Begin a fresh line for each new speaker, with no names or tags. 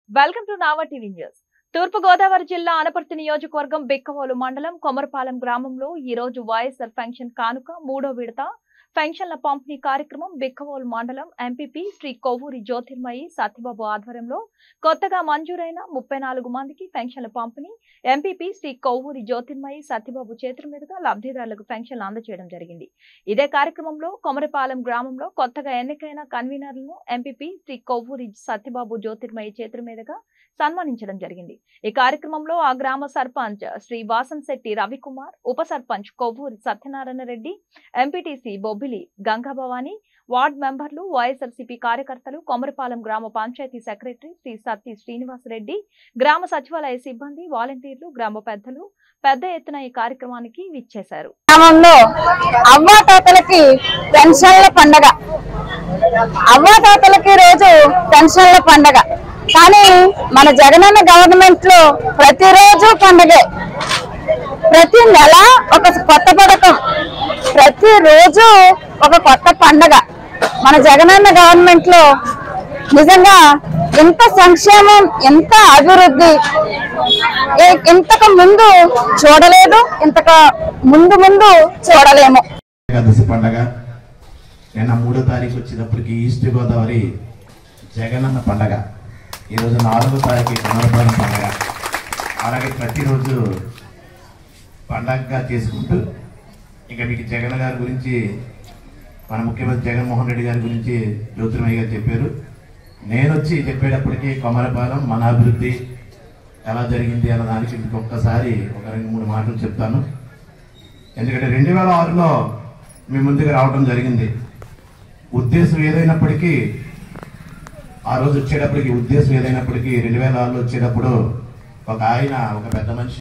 welcome to Nava TV news తూర్పు గోదావరి జిల్లా అనపర్తి నియోజకవర్గం బిక్కవోలు మండలం కొమరపాలెం గ్రామంలో ఈ రోజు వైఎస్ఆర్ పెన్షన్ కానుక మూడో విడత పెన్షన్ల పంపిణీ కార్యక్రమం బిక్కవోలు మండలం ఎంపీపీ శ్రీ కొవ్వూరి జ్యోతిర్మయి సత్యబాబు ఆధ్వర్యంలో కొత్తగా మంజూరైన ముప్పై నాలుగు మందికి పెన్షన్ల పంపిణీ ఎంపీపీ శ్రీ కొవ్వూరి జ్యోతిర్మయి సత్యబాబు చేతుల మీదుగా లబ్ధిదారులకు పెన్షన్లు అందజేయడం జరిగింది ఇదే కార్యక్రమంలో కొమరపాలెం గ్రామంలో కొత్తగా ఎన్నికైన కన్వీనర్లను ఎంపీపీ శ్రీ కొవ్వూరి సత్యబాబు జ్యోతిర్మయి చేతుల మీదుగా సన్మానించడం జరిగింది ఈ కార్యక్రమంలో ఆ గ్రామ సర్పంచ్ శ్రీ వాసన్ శెట్టి రవికుమార్ ఉప సర్పంచ్ కొవ్వూరి సత్యనారాయణ రెడ్డి ఎంపీటీసీ బొబ్బిలి గంగాభవాని వార్డ్ మెంబర్లు వైఎస్ఆర్సీపీ కార్యకర్తలు కొమరపాలెం గ్రామ పంచాయతీ సెక్రటరీ శ్రీ సత్తి శ్రీనివాసరెడ్డి గ్రామ సచివాలయ సిబ్బంది వాలంటీర్లు గ్రామ పెద్దలు పెద్ద ఎత్తున ఈ కార్యక్రమానికి విచ్చేశారు
గ్రామంలో అవ్వాతాతలకి పెన్షన్ల పండగ అవ్వాతాతలకి రోజు పెన్షన్ల పండగ కానీ మన జగనన్న గవర్నమెంట్ లో ప్రతిరోజు పండగే ప్రతి నెల ఒక కొత్త పథకం ప్రతిరోజు ఒక కొత్త పండగ మన జగనన్న గవర్నమెంట్ లో నిజంగా ఎంత సంక్షేమం ఎంత అభివృద్ధి ఏ- ఇంతకు ముందు చూడలేదు ఇంతకు ముందు ముందు చూడలేము
ఏకాదశి పండగ నిన్న మూడో తారీఖు వచ్చేటప్పటికి ఈస్ట్ గోదావరి జగనన్న పండగ ఈరోజు నాలుగో తారీఖు పునర్పాలన పండగ అలాగే ప్రతిరోజు పండగగా చేసుకుంటూ ఇంకా మీకు జగన్ గారి గురించి మన ముఖ్యమంత్రి జగన్మోహన్ రెడ్డి గారి గురించి జ్యోతిర్మయ్య గారు చెప్పారు నేను వచ్చి చెప్పేటప్పటికి కొమరపాలెం మన అభివృద్ధి ఎలా జరిగింది అన్న దానికి మీకు ఒక్కసారి ఒక రెండు మూడు మాటలు చెప్తాను ఎందుకంటే రెండు వేల ఆరులో మీ ముందుకు రావడం జరిగింది ఉద్దేశం ఏదైనప్పటికీ ఆ రోజు వచ్చేటప్పటికి ఉద్దేశం ఏదైనప్పటికీ రెండు వేల ఆరులో వచ్చేటప్పుడు ఒక ఆయన ఒక పెద్ద మనిషి